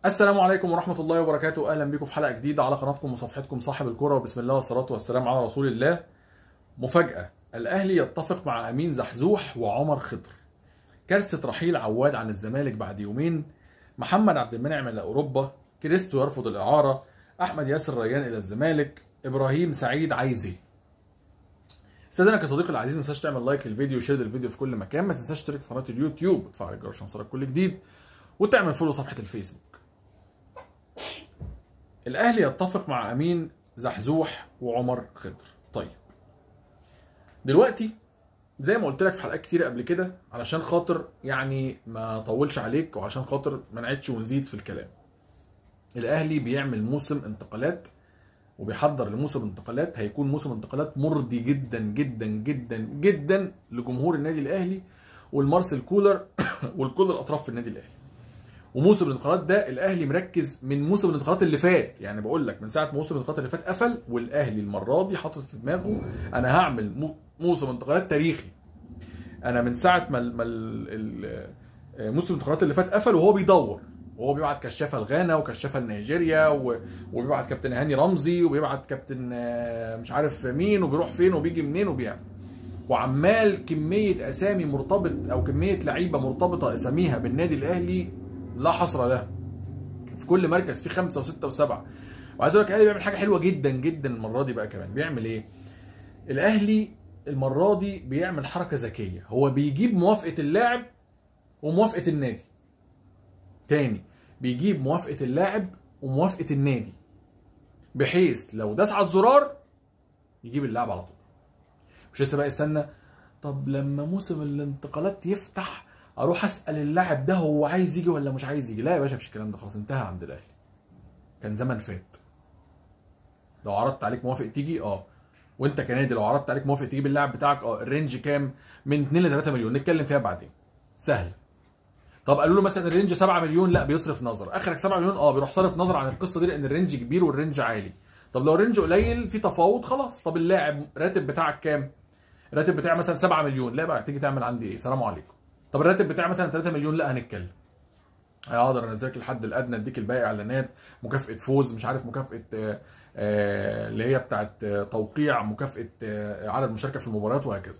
السلام عليكم ورحمة الله وبركاته أهلا بكم في حلقة جديدة على قناتكم وصفحتكم صاحب الكرة وبسم الله والصلاة والسلام على رسول الله مفاجأة الأهلي يتفق مع أمين زحزوح وعمر خضر كارثة رحيل عواد عن الزمالك بعد يومين محمد عبد المنعم إلى أوروبا كريستو يرفض الإعارة أحمد ياسر ريان إلى الزمالك إبراهيم سعيد عايز إيه استاذنك يا صديقي العزيز ما تنساش تعمل لايك للفيديو وشير الفيديو في كل مكان ما تنساش تشترك في قناه اليوتيوب وتفعل الجرس عشان يوصلك كل جديد وتعمل فولو صفحه الفيسبوك الاهلي يتفق مع امين زحزوح وعمر خضر طيب دلوقتي زي ما قلت لك في حلقات كتير قبل كده علشان خاطر يعني ما اطولش عليك وعشان خاطر ما نعيدش ونزيد في الكلام الاهلي بيعمل موسم انتقالات وبيحضر لموسم انتقالات هيكون موسم انتقالات مرضي جدا جدا جدا جدا لجمهور النادي الاهلي والمارسيل كولر والكل الاطراف في النادي الاهلي وموسم الانتقالات ده الاهلي مركز من موسم الانتقالات اللي فات يعني بقول لك من ساعه موسم الانتقالات اللي فات قفل والاهلي المره دي حاطط في دماغه انا هعمل مو- موسم انتقالات تاريخي انا من ساعه ما ال- ما ال- ال- موسم الانتقالات اللي فات قفل وهو بيدور وهو بيبعت كشافه لغانا وكشافه لنيجيريا و- وبيبعت كابتن هاني رمزي وبيبعت كابتن آه، مش عارف مين وبيروح فين وبيجي منين وبيعمل وعمال كميه اسامي مرتبط او كميه لعيبه مرتبطه اساميها بالنادي الاهلي لا حصر لها في كل مركز في خمسه وسته وسبعه وعايز اقول لك الاهلي بيعمل حاجه حلوه جدا جدا المره دي بقى كمان بيعمل ايه؟ الاهلي المره دي بيعمل حركه ذكيه هو بيجيب موافقه اللاعب وموافقه النادي تاني بيجيب موافقه اللاعب وموافقه النادي بحيث لو داس على الزرار يجيب اللاعب على طول مش لسه بقى يستنى طب لما موسم الانتقالات يفتح اروح اسال اللاعب ده هو عايز يجي ولا مش عايز يجي لا يا باشا مفيش الكلام ده خلاص انتهى عند الاهلي كان زمن فات لو عرضت عليك موافق تيجي اه وانت كنادي لو عرضت عليك موافق تجيب اللاعب بتاعك اه الرينج كام من 2 ل 3 مليون نتكلم فيها بعدين سهل طب قالوا له مثلا الرينج 7 مليون لا بيصرف نظر اخرك 7 مليون اه بيروح صارف نظر عن القصه دي لان الرينج كبير والرينج عالي طب لو الرينج قليل في تفاوض خلاص طب اللاعب راتب بتاعك كام الراتب بتاعي مثلا 7 مليون لا بقى تيجي تعمل عندي ايه سلام عليكم طب الراتب بتاعي مثلا 3 مليون لا هنتكلم هقدر انزلك الحد الادنى اديك الباقي اعلانات مكافاه فوز مش عارف مكافاه آه، آه، اللي هي بتاعت آه، توقيع مكافاه آه، عدد مشاركه في المباريات وهكذا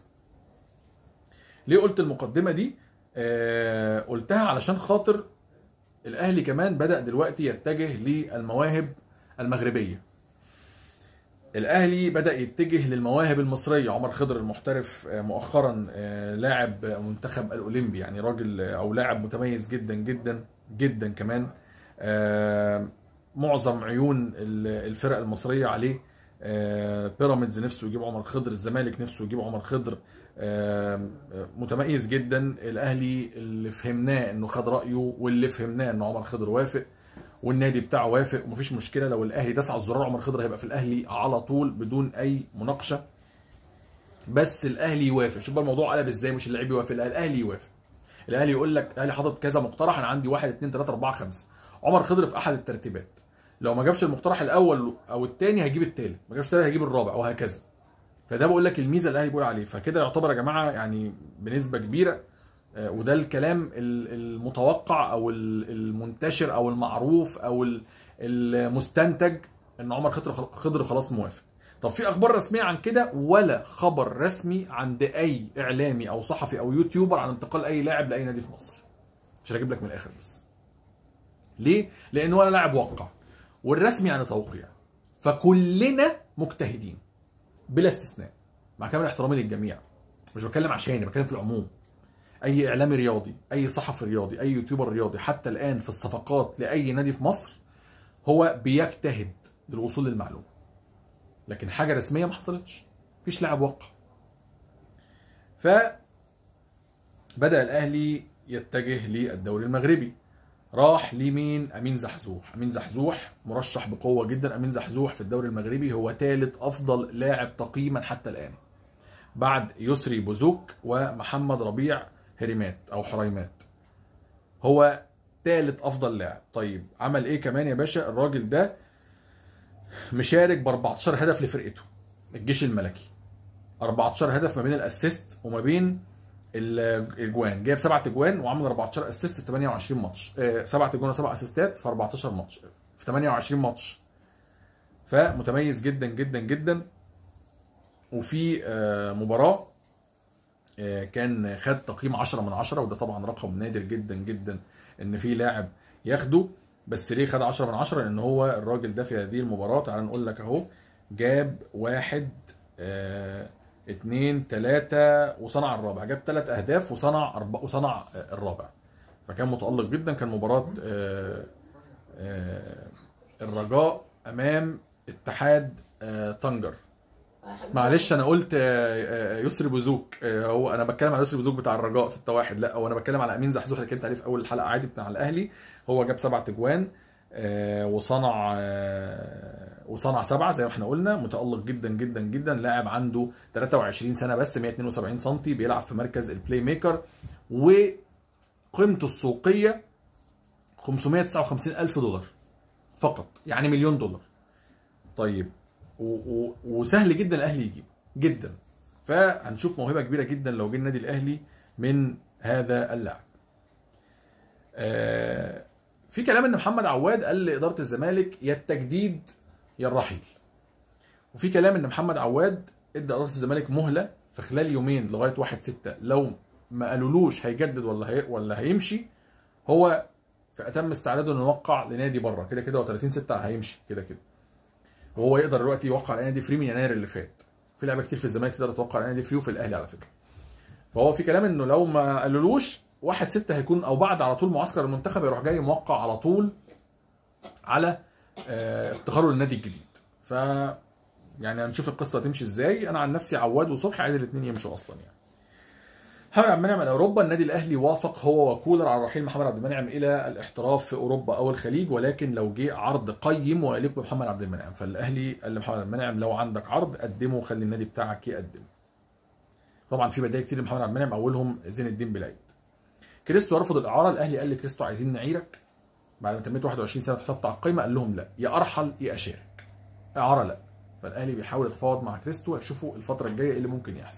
ليه قلت المقدمه دي آه، قلتها علشان خاطر الاهلي كمان بدا دلوقتي يتجه للمواهب المغربيه الاهلي بدا يتجه للمواهب المصريه عمر خضر المحترف آه، مؤخرا آه، لاعب منتخب الاولمبي يعني راجل آه، او لاعب متميز جدا جدا جدا كمان آه، معظم عيون ال- الفرق المصريه عليه آه، بيراميدز نفسه يجيب عمر خضر الزمالك نفسه يجيب عمر خضر آه، آه، متميز جدا الاهلي اللي فهمناه انه خد رايه واللي فهمناه ان عمر خضر وافق والنادي بتاعه وافق ومفيش مشكله لو الاهلي داس على الزرار عمر خضر هيبقى في الاهلي على طول بدون اي مناقشه بس الاهلي يوافق شوف بقى الموضوع قلب ازاي مش اللعيب يوافق لا الاهلي يوافق الاهلي يقول لك الاهلي حاطط كذا مقترح انا عندي 1 2 3 4 5 عمر خضر في احد الترتيبات لو ما جابش المقترح الاول او الثاني هيجيب الثالث ما جابش الثالث هيجيب الرابع وهكذا فده بقول لك الميزه اللي الاهلي بيقول عليه فكده يعتبر يا جماعه يعني بنسبه كبيره آه، وده الكلام ال- المتوقع او ال- المنتشر او المعروف او ال- المستنتج ان عمر خضر خضر خلاص موافق طب في اخبار رسميه عن كده ولا خبر رسمي عند اي اعلامي او صحفي او يوتيوبر عن انتقال اي لاعب لاي نادي في مصر عشان اجيب لك من الاخر بس ليه لان ولا لاعب وقع والرسمي يعني توقيع فكلنا مجتهدين بلا استثناء مع كامل احترامي للجميع مش بتكلم عشاني بتكلم في العموم اي اعلامي رياضي اي صحفي رياضي اي يوتيوبر رياضي حتى الان في الصفقات لاي نادي في مصر هو بيجتهد للوصول للمعلومه لكن حاجه رسميه ما حصلتش مفيش لاعب وقع ف بدا الاهلي يتجه للدوري المغربي راح لمين امين زحزوح امين زحزوح مرشح بقوه جدا امين زحزوح في الدوري المغربي هو ثالث افضل لاعب تقييما حتى الان بعد يسري بوزوك ومحمد ربيع هريمات او حريمات هو ثالث افضل لاعب طيب عمل ايه كمان يا باشا الراجل ده مشارك ب 14 هدف لفرقته الجيش الملكي 14 هدف ما بين الاسيست وما بين الاجوان جايب سبعة اجوان وعمل 14 اسيست في 28 ماتش آه، سبعة اجوان وسبع اسيستات في 14 ماتش في 28 ماتش فمتميز جدا جدا جدا وفي آه، مباراه آه، كان خد تقييم 10 من 10 وده طبعا رقم نادر جدا جدا ان في لاعب ياخده بس ليه خد 10 من 10 لان هو الراجل ده في هذه المباراه تعال نقول لك اهو جاب واحد آه اتنين تلاتة وصنع الرابع جاب ثلاث اهداف وصنع أربع وصنع آه، الرابع فكان متألق جدا كان مباراة آه آه الرجاء امام اتحاد آه طنجر معلش انا قلت آه، آه، يسري بوزوك آه، هو انا بتكلم على يسري بوزوك بتاع الرجاء 6 1 لا هو انا بتكلم على امين زحزوح اللي اتكلمت عليه في اول الحلقه عادي بتاع الاهلي هو جاب سبع تجوان آه، وصنع آه، وصنع سبعه زي ما احنا قلنا متالق جدا جدا جدا لاعب عنده 23 سنه بس 172 سم بيلعب في مركز البلاي ميكر وقيمته السوقيه 559 الف دولار فقط يعني مليون دولار طيب و- و- وسهل جدا الاهلي يجيبه جدا فهنشوف موهبه كبيره جدا لو جه النادي الاهلي من هذا اللاعب آه، في كلام ان محمد عواد قال لاداره الزمالك يا التجديد يا الرحيل وفي كلام ان محمد عواد ادى اداره الزمالك مهله في خلال يومين لغايه 1 6 لو ما قالولوش هيجدد ولا هي ولا هيمشي هو في اتم استعداده انه يوقع لنادي بره كده كده هو 30 6 هيمشي كده كده وهو يقدر دلوقتي يوقع على نادي فري من يناير اللي فات في لعيبه كتير في الزمالك تقدر توقع على نادي فري وفي الاهلي على فكره فهو في كلام انه لو ما قالولوش واحد ستة هيكون او بعد على طول معسكر المنتخب يروح جاي موقع على طول على آه، افتخاره للنادي الجديد ف يعني هنشوف القصه تمشي ازاي انا عن نفسي عواد وصبحي عادي الاثنين يمشوا اصلا يعني محمد عبد المنعم من اوروبا النادي الاهلي وافق هو وكولر على رحيل محمد عبد المنعم الى الاحتراف في اوروبا او الخليج ولكن لو جه عرض قيم ويليق بمحمد عبد المنعم فالاهلي قال لمحمد عبد المنعم لو عندك عرض قدمه وخلي النادي بتاعك يقدم طبعا في بدايه كتير لمحمد عبد المنعم اولهم زين الدين بلايد كريستو رفض الاعاره الاهلي قال لكريستو عايزين نعيرك بعد ما تميت 21 سنه حسبت على القيمه قال لهم لا يا ارحل يا اشارك اعاره لا فالاهلي بيحاول يتفاوض مع كريستو هتشوفوا الفتره الجايه ايه اللي ممكن يحصل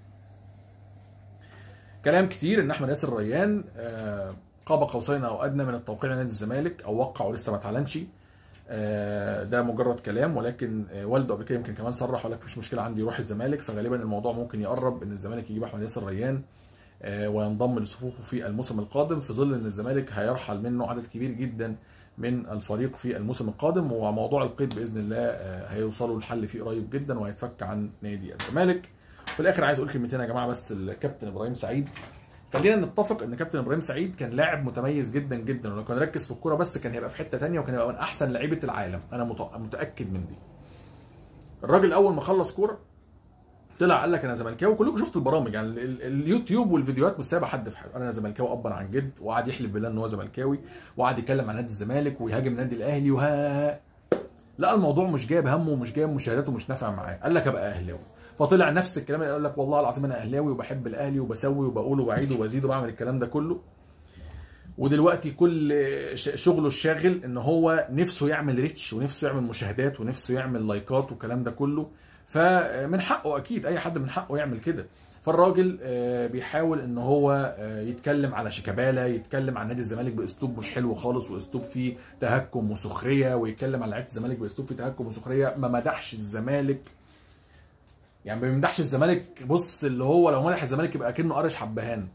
كلام كتير ان احمد ياسر ريان آه، قاب قوسين او ادنى من التوقيع لنادي الزمالك او وقع ولسه ما اتعلنش آه، ده مجرد كلام ولكن آه، والده قبل كده يمكن كمان صرح وقال لك مفيش مشكله عندي يروح الزمالك فغالبا الموضوع ممكن يقرب ان الزمالك يجيب احمد ياسر ريان آه، وينضم لصفوفه في الموسم القادم في ظل ان الزمالك هيرحل منه عدد كبير جدا من الفريق في الموسم القادم وموضوع القيد باذن الله آه، هيوصلوا لحل فيه قريب جدا وهيتفك عن نادي الزمالك في الاخر عايز اقول كلمتين يا جماعه بس الكابتن ابراهيم سعيد خلينا نتفق ان كابتن ابراهيم سعيد كان لاعب متميز جدا جدا ولو كان ركز في الكوره بس كان هيبقى في حته تانية وكان هيبقى من احسن لعيبه العالم انا مت- متاكد من دي الراجل اول ما خلص كوره طلع قال لك انا زملكاوي كلكم شفتوا البرامج يعني ال- ال- اليوتيوب والفيديوهات مش سايبه حد في حاله انا زملكاوي ابا عن جد وقعد يحلف بالله ان هو زملكاوي وقعد يتكلم عن نادي الزمالك ويهاجم النادي الاهلي وها لا الموضوع مش جايب همه ومش جايب مشاهدات ومش نافع معاه قال لك ابقى اهلاوي فطلع نفس الكلام اللي قال لك والله العظيم انا اهلاوي وبحب الاهلي وبسوي وبقول وبعيد وبزيد وبعمل الكلام ده كله ودلوقتي كل ش- شغله الشاغل ان هو نفسه يعمل ريتش ونفسه يعمل مشاهدات ونفسه يعمل لايكات والكلام ده كله فمن حقه اكيد اي حد من حقه يعمل كده فالراجل آه، بيحاول ان هو آه، يتكلم على شيكابالا يتكلم عن نادي الزمالك باسلوب مش حلو خالص واسلوب فيه تهكم وسخريه ويتكلم عن لعيبه الزمالك باسلوب فيه تهكم وسخريه ما مدحش الزمالك يعني ما بيمدحش الزمالك بص اللي هو لو مدح الزمالك يبقى كأنه قرش حبهان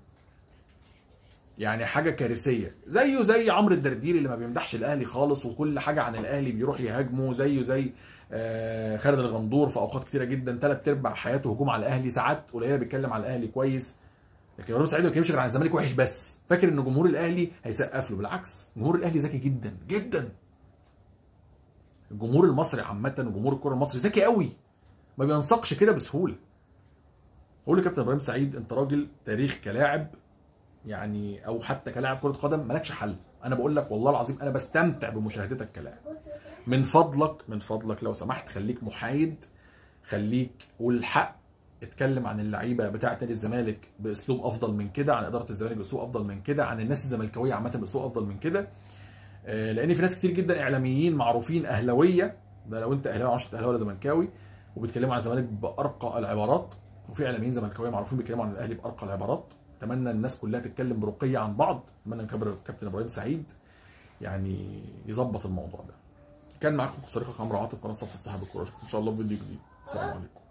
يعني حاجه كارثيه زيه زي عمرو الدرديري اللي ما بيمدحش الاهلي خالص وكل حاجه عن الاهلي بيروح يهاجمه زيه زي آه، خالد الغندور في اوقات كتيره جدا ثلاث ارباع حياته هجوم على الاهلي ساعات قليله بيتكلم على الاهلي كويس لكن ابراهيم سعيد ما بيتكلمش غير عن الزمالك وحش بس فاكر ان جمهور الاهلي هيسقف له بالعكس جمهور الاهلي ذكي جدا جدا الجمهور المصري عامه وجمهور الكره المصري ذكي قوي ما بينسقش كده بسهوله قول لي كابتن ابراهيم سعيد انت راجل تاريخ كلاعب يعني او حتى كلاعب كره قدم مالكش حل انا بقول لك والله العظيم انا بستمتع بمشاهدتك كلاعب من فضلك من فضلك لو سمحت خليك محايد خليك قول الحق اتكلم عن اللعيبه بتاعه نادي الزمالك باسلوب افضل من كده عن اداره الزمالك باسلوب افضل من كده عن الناس الزملكاويه عامه باسلوب افضل من كده آه، لان في ناس كتير جدا اعلاميين معروفين اهلاويه ده لو انت اهلاوي معرفش انت اهلاوي ولا زملكاوي وبيتكلموا عن الزمالك بارقى العبارات وفي اعلاميين زملكاويه معروفين بيتكلموا عن الاهلي بارقى العبارات اتمنى الناس كلها تتكلم برقيه عن بعض اتمنى كابتن كابتن ابراهيم سعيد يعني يظبط الموضوع ده كان معاكم صديقكم عمرو عاطف قناه صفحه صاحب الكوره ان شاء الله في فيديو جديد السلام عليكم